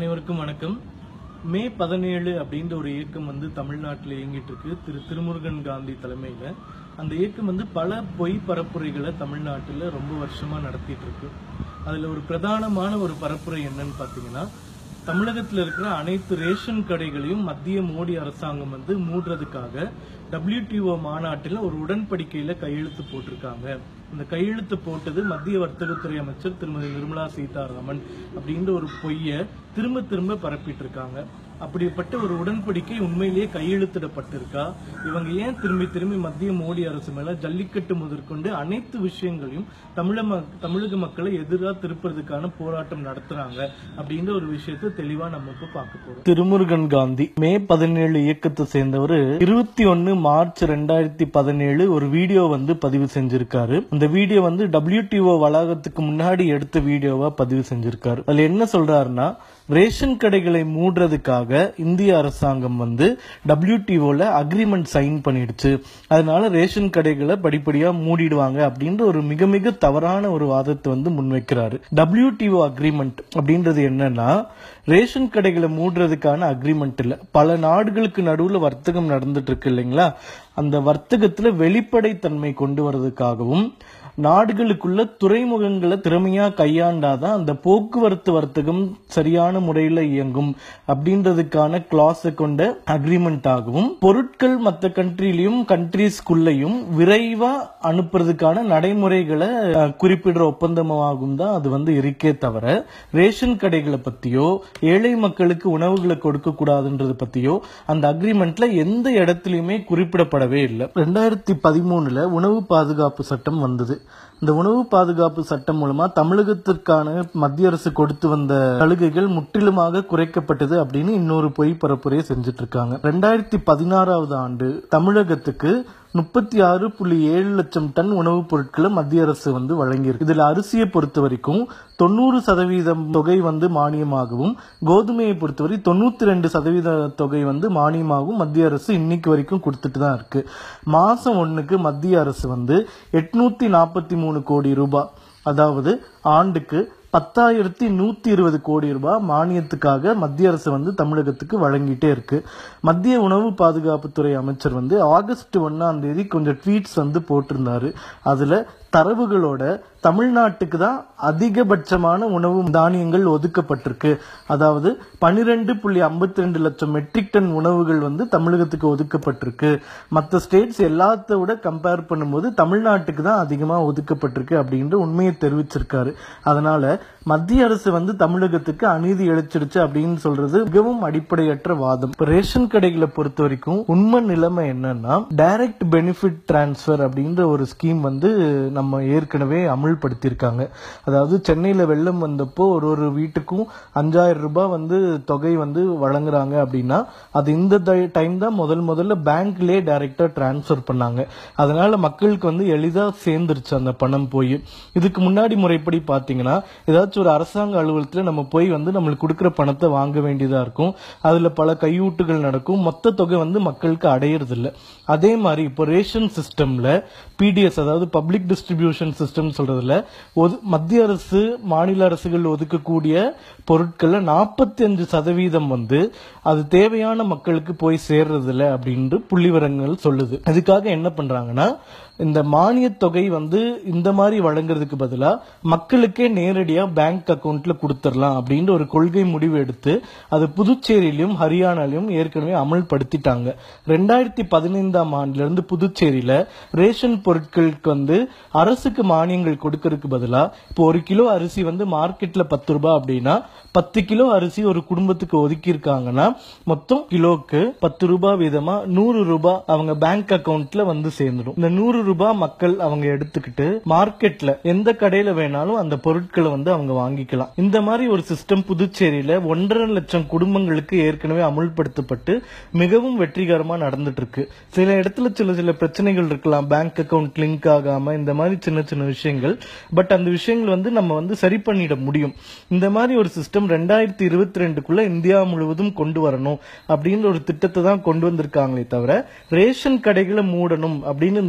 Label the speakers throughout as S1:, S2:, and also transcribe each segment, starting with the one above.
S1: அனைவருக்கும் வணக்கம் மே பதினேழு அப்படின்ற ஒரு இயக்கம் வந்து தமிழ்நாட்டில் இயங்கிட்டு இருக்கு திரு திருமுருகன் காந்தி தலைமையில அந்த இயக்கம் வந்து பல பொய் பரப்புரைகளை தமிழ்நாட்டில் ரொம்ப வருஷமா நடத்திட்டு இருக்கு அதுல ஒரு பிரதானமான ஒரு பரப்புரை என்னன்னு பாத்தீங்கன்னா தமிழகத்தில் இருக்கிற அனைத்து ரேஷன் கடைகளையும் மத்திய மோடி அரசாங்கம் வந்து மூடுறதுக்காக WTO மாநாட்டில் ஒரு உடன்படிக்கையில கையெழுத்து போட்டிருக்காங்க இந்த கையெழுத்து போட்டது மத்திய வர்த்தகத்துறை அமைச்சர் திருமதி நிர்மலா சீதாராமன் அப்படின்ற ஒரு பொய்ய திரும்ப திரும்ப பரப்பிட்டு இருக்காங்க அப்படிப்பட்ட ஒரு உடன்படிக்கை உண்மையிலேயே கையெழுத்திடப்பட்டிருக்கா இவங்க ஏன் திரும்பி திரும்பி மத்திய மோடி அரசு மேல ஜல்லிக்கட்டு முதற்கொண்டு அனைத்து விஷயங்களையும் தமிழ ம- தமிழக மக்களை எதிராக திருப்புறதுக்கான போராட்டம் நடத்துறாங்க அப்படின்ற ஒரு விஷயத்தை தெளிவா நம்ம இப்ப பார்க்க போறோம் திருமுருகன் காந்தி மே பதினேழு இயக்கத்தை சேர்ந்தவர் இருபத்தி ஒன்னு மார்ச் ரெண்டாயிரத்தி பதினேழு ஒரு வீடியோ வந்து பதிவு செஞ்சிருக்காரு அந்த வீடியோ வந்து WTO வளாகத்துக்கு முன்னாடி எடுத்த வீடியோவா பதிவு செஞ்சிருக்காரு அதுல என்ன சொல்றாருன்னா ரேஷன் கடைகளை மூடுறதுக்காக இந்திய அரசாங்கம் வந்து டபிள்யூடிஓல அக்ரிமெண்ட் சைன் பண்ணிடுச்சு அதனால ரேஷன் கடைகளை படிப்படியா மூடிடுவாங்க அப்படின்ற ஒரு மிக மிக தவறான ஒரு வாதத்தை வந்து முன்வைக்கிறாரு WTO அக்ரிமெண்ட் அப்படின்றது என்னன்னா ரேஷன் கடைகளை மூடுறதுக்கான அக்ரிமெண்ட் இல்ல பல நாடுகளுக்கு நடுவுல வர்த்தகம் நடந்துட்டு இருக்கு இல்லைங்களா அந்த வர்த்தகத்துல வெளிப்படைத்தன்மை கொண்டு வர்றதுக்காகவும் நாடுகளுக்குள்ள துறைமுகங்களை திறமையா கையாண்டாதான் அந்த போக்குவரத்து வர்த்தகம் சரியான முறையில இயங்கும் அப்படின்றதுக்கான கிளாஸ கொண்ட அக்ரிமெண்ட் ஆகவும் பொருட்கள் மற்ற கண்ட்ரிலையும் கண்ட்ரீஸ்குள்ளேயும் விரைவா அனுப்புறதுக்கான நடைமுறைகளை அஹ், குறிப்பிடுற ஒப்பந்தமாகும் தான் அது வந்து இருக்கே தவிர ரேஷன் கடைகளை பத்தியோ ஏழை மக்களுக்கு உணவுகளை கொடுக்க கூடாதுன்றது பத்தியோ அந்த அக்ரிமெண்ட்ல எந்த இடத்துலயுமே குறிப்பிடப்படவே இல்லை ரெண்டாயிரத்தி பதிமூணுல உணவு பாதுகாப்பு சட்டம் வந்தது இந்த உணவு பாதுகாப்பு சட்டம் மூலமா தமிழகத்திற்கான மத்திய அரசு கொடுத்து வந்த சலுகைகள் முற்றிலுமாக குறைக்கப்பட்டது அப்படின்னு இன்னொரு பொய் பரப்புரையை செஞ்சுட்டு இருக்காங்க ரெண்டாயிரத்தி பதினாறாவது ஆண்டு தமிழகத்துக்கு முப்பத்தி ஆறு புள்ளி ஏழு லட்சம் டன் உணவுப் பொருட்களை மத்திய அரசு வந்து வழங்கியிருக்கு இதுல அரிசியை பொறுத்த வரைக்கும் தொண்ணூறு சதவீதம் தொகை வந்து மானியமாகவும் கோதுமையை பொறுத்தவரை தொண்ணூத்தி ரெண்டு சதவீத தொகை வந்து மானியமாகவும் மத்திய அரசு இன்னைக்கு வரைக்கும் கொடுத்துட்டு தான் இருக்கு மாசம் ஒண்ணுக்கு மத்திய அரசு வந்து எட்நூத்தி நாற்பத்தி மூணு கோடி ரூபாய் அதாவது ஆண்டுக்கு பத்தாயிரத்தி நூத்தி இருபது கோடி ரூபாய் மானியத்துக்காக மத்திய அரசு வந்து தமிழகத்துக்கு வழங்கிட்டே இருக்கு மத்திய உணவு பாதுகாப்புத்துறை அமைச்சர் வந்து ஆகஸ்ட் ஒன்னாம் தேதி கொஞ்சம் ட்வீட்ஸ் வந்து போட்டிருந்தாரு அதுல தரவுகளோட தமிழ்நாட்டுக்கு தான் அதிகபட்சமான உணவு தானியங்கள் ஒதுக்கப்பட்டிருக்கு அதாவது பனிரெண்டு புள்ளி ஐம்பத்தி ரெண்டு லட்சம் மெட்ரிக் டன் உணவுகள் வந்து தமிழகத்துக்கு ஒதுக்கப்பட்டிருக்கு மற்ற ஸ்டேட்ஸ் எல்லாத்த விட கம்பேர் பண்ணும்போது தமிழ்நாட்டுக்கு தான் அதிகமா ஒதுக்கப்பட்டிருக்கு அப்படின்ற உண்மையை தெரிவிச்சிருக்காரு அதனால மத்திய அரசு வந்து தமிழகத்துக்கு அநீதி இழைச்சிடுச்சு அப்படின்னு சொல்றது மிகவும் அடிப்படையற்ற வாதம் இப்ப ரேஷன் கடைகளை பொறுத்த வரைக்கும் உண்மை நிலைமை என்னன்னா டைரக்ட் பெனிஃபிட் டிரான்ஸ்ஃபர் அப்படின்ற ஒரு ஸ்கீம் வந்து நம்ம ஏற்கனவே அமுல்படுத்தியிருக்காங்க அதாவது சென்னையில வெள்ளம் வந்தப்போ ஒரு ஒரு வீட்டுக்கும் அஞ்சாயிரம் ரூபாய் வந்து தொகை வந்து வழங்குறாங்க அப்படின்னா அது இந்த டைம் தான் முதல் முதல்ல பேங்க்லயே டைரக்டா டிரான்ஸ்ஃபர் பண்ணாங்க அதனால மக்களுக்கு வந்து எளிதா சேர்ந்துருச்சு அந்த பணம் போய் இதுக்கு முன்னாடி முறைப்படி பாத்தீங்கன்னா ஏதாச்சும் ஒரு அரசாங்க அலுவலகத்துல நம்ம போய் வந்து நம்மளுக்கு கொடுக்குற பணத்தை வாங்க வேண்டியதா இருக்கும் அதுல பல கையூட்டுகள் நடக்கும் மொத்த தொகை வந்து மக்களுக்கு அடையிறது இல்ல அதே மாதிரி இப்போ ரேஷன் சிஸ்டம்ல பிடிஎஸ் அதாவது பப்ளிக் டிஸ்ட்ரிபியூஷன் சிஸ்டம் சொல்றதுல ஒது- மத்திய அரசு மாநில அரசுகள் ஒதுக்கக்கூடிய பொருட்கள்ல நாற்பத்தி அஞ்சு சதவீதம் வந்து அது தேவையான மக்களுக்கு போய் சேர்றதில்ல அப்படின்னு புள்ளிவிவரங்கள் சொல்லுது அதுக்காக என்ன பண்றாங்கன்னா இந்த மானியத் தொகை வந்து இந்த மாதிரி வழங்குறதுக்கு பதிலா மக்களுக்கே நேரடியா பேங்க் அக்கவுண்ட்ல கொடுத்துடலாம் அப்படின்ற ஒரு கொள்கை முடிவு எடுத்து அது புதுச்சேரியிலும் ஹரியானாலையும் ஏற்கனவே அமல்படுத்திட்டாங்க ரெண்டாயிரத்தி பதினைந்தாம் ஆண்டுல இருந்து புதுச்சேரியில ரேஷன் பொருட்களுக்கு வந்து அரசுக்கு மானியங்கள் கொடுக்கறதுக்கு பதிலா இப்போ ஒரு கிலோ அரிசி வந்து மார்க்கெட்ல பத்து ரூபாய் அப்படின்னா பத்து கிலோ அரிசி ஒரு குடும்பத்துக்கு ஒதுக்கி இருக்காங்கன்னா மொத்தம் கிலோக்கு பத்து ரூபாய் வீதமா நூறு ரூபாய் அவங்க பேங்க் அக்கவுண்ட்ல வந்து சேர்ந்துடும் இந்த நூறு ரூபாய் மக்கள் அவங்க எடுத்துக்கிட்டு மார்க்கெட்ல எந்த கடையில வேணாலும் அந்த பொருட்களை வந்து அவங்க வாங்கிக்கலாம் இந்த மாதிரி ஒரு சிஸ்டம் புதுச்சேரியில ஒன்றரை லட்சம் குடும்பங்களுக்கு ஏற்கனவே அமுல்படுத்தப்பட்டு மிகவும் வெற்றிகரமா நடந்துட்டு இருக்கு சில இடத்துல சில சில பிரச்சனைகள் இருக்கலாம் பேங்க் அக்கவுண்ட் லிங்க் ஆகாம இந்த மாதிரி சின்ன சின்ன விஷயங்கள் பட் அந்த விஷயங்கள் வந்து நம்ம வந்து சரி பண்ணிட முடியும் இந்த மாதிரி ஒரு சிஸ்டம் ரெண்டாயிரத்தி இருபத்தி ரெண்டுக்குள்ள இந்தியா முழுவதும் கொண்டு வரணும் அப்படின்ற ஒரு திட்டத்தை தான் கொண்டு வந்திருக்காங்களே தவிர ரேஷன் கடைகளை மூடணும் அப்படின்னு இந்த மே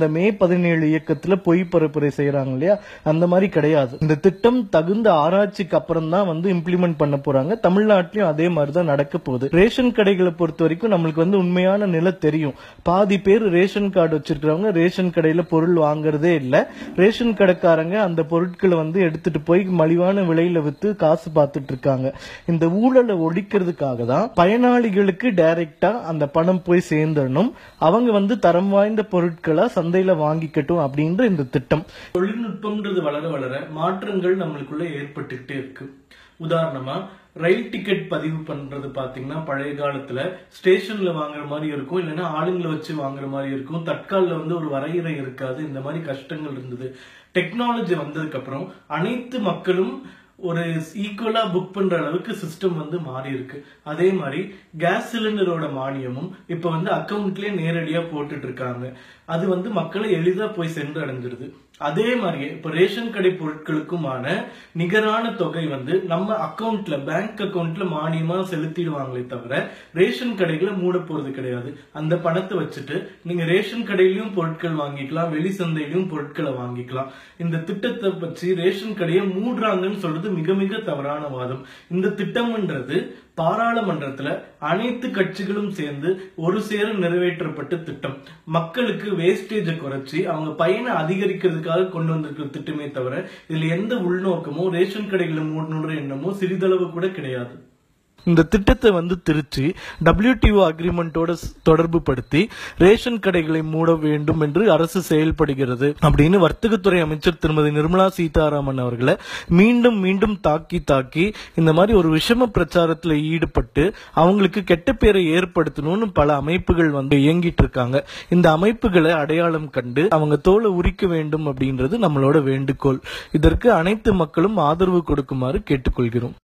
S1: பதினேழு இயக்கத்துல பொய் பரப்புரை செய்யறாங்க இல்லையா அந்த மாதிரி கிடையாது இந்த திட்டம் தகுந்த ஆராய்ச்சிக்கு அப்புறம் தான் வந்து இம்ப்ளிமெண்ட் பண்ண போறாங்க தமிழ்நாட்டிலும் அதே மாதிரி தான் நடக்க போகுது ரேஷன் கடைகளை பொறுத்த வரைக்கும் நம்மளுக்கு வந்து உண்மையான நிலை தெரியும் பாதி பேர் ரேஷன் கார்டு வச்சிருக்கிறவங்க ரேஷன் கடையில பொருள் வாங்குறதே இல்ல ரேஷன் கடைக்காரங்க அந்த பொருட்களை வந்து எடுத்துட்டு போய் மலிவான விலையில வித்து காசு பார்த்துட்டு இருக்காங்க இந்த ஊழலை ஒழிக்கிறதுக்காக தான் பயனாளிகளுக்கு டைரக்டா அந்த பணம் போய் சேர்ந்துடணும் அவங்க வந்து தரம் வாய்ந்த பொருட்களை சந்தையில வாங்கிக்கட்டும் அப்படின்ற இந்த திட்டம் தொழில்நுட்பம்ன்றது வளர வளர மாற்றங்கள் நம்மளுக்குள்ள ஏற்பட்டுக்கிட்டே இருக்கு உதாரணமா ரயில் டிக்கெட் பதிவு பண்றது பாத்தீங்கன்னா பழைய காலத்துல ஸ்டேஷன்ல வாங்குற மாதிரி இருக்கும் இல்லைன்னா ஆளுங்களை வச்சு வாங்குற மாதிரி இருக்கும் தட்கால்ல வந்து ஒரு வரையறை இருக்காது இந்த மாதிரி கஷ்டங்கள் இருந்தது டெக்னாலஜி வந்ததுக்கு அப்புறம் அனைத்து மக்களும் ஒரு ஈக்குவலா புக் பண்ற அளவுக்கு சிஸ்டம் வந்து மாறி இருக்கு அதே மாதிரி கேஸ் சிலிண்டரோட மானியமும் இப்ப வந்து அக்கவுண்ட்லயே நேரடியா போட்டுட்டு இருக்காங்க அது வந்து மக்களை எளிதா போய் சென்று அடைஞ்சிருது அதே மாதிரியே இப்ப ரேஷன் கடை பொருட்களுக்குமான நிகரான தொகை வந்து நம்ம அக்கவுண்ட்ல பேங்க் அக்கவுண்ட்ல மானியமா செலுத்திடுவாங்களே தவிர ரேஷன் கடைகளை மூட போறது கிடையாது அந்த பணத்தை வச்சுட்டு நீங்க ரேஷன் கடையிலயும் பொருட்கள் வாங்கிக்கலாம் வெளி சந்தையிலயும் பொருட்களை வாங்கிக்கலாம் இந்த திட்டத்தை பற்றி ரேஷன் கடையை மூடுறாங்கன்னு சொல்றது மிக மிக தவறான வாதம் இந்த திட்டம்ன்றது பாராளுமன்றத்துல அனைத்து கட்சிகளும் சேர்ந்து ஒரு சேர நிறைவேற்றப்பட்ட திட்டம் மக்களுக்கு வேஸ்டேஜை குறைச்சி அவங்க பயனை அதிகரிக்கிறதுக்காக கொண்டு வந்திருக்கிற திட்டமே தவிர இதுல எந்த உள்நோக்கமோ ரேஷன் கடைகளை மூடணுன்ற எண்ணமோ சிறிதளவு கூட கிடையாது இந்த திட்டத்தை வந்து திருச்சி டபிள்யூடிஓ அக்ரிமெண்டோட தொடர்பு படுத்தி ரேஷன் கடைகளை மூட வேண்டும் என்று அரசு செயல்படுகிறது அப்படின்னு வர்த்தகத்துறை அமைச்சர் திருமதி நிர்மலா சீதாராமன் அவர்களை மீண்டும் மீண்டும் தாக்கி தாக்கி இந்த மாதிரி ஒரு விஷம பிரச்சாரத்துல ஈடுபட்டு அவங்களுக்கு கெட்ட பேரை ஏற்படுத்தணும்னு பல அமைப்புகள் வந்து இயங்கிட்டு இருக்காங்க இந்த அமைப்புகளை அடையாளம் கண்டு அவங்க தோலை உரிக்க வேண்டும் அப்படின்றது நம்மளோட வேண்டுகோள் இதற்கு அனைத்து மக்களும் ஆதரவு கொடுக்குமாறு கேட்டுக்கொள்கிறோம்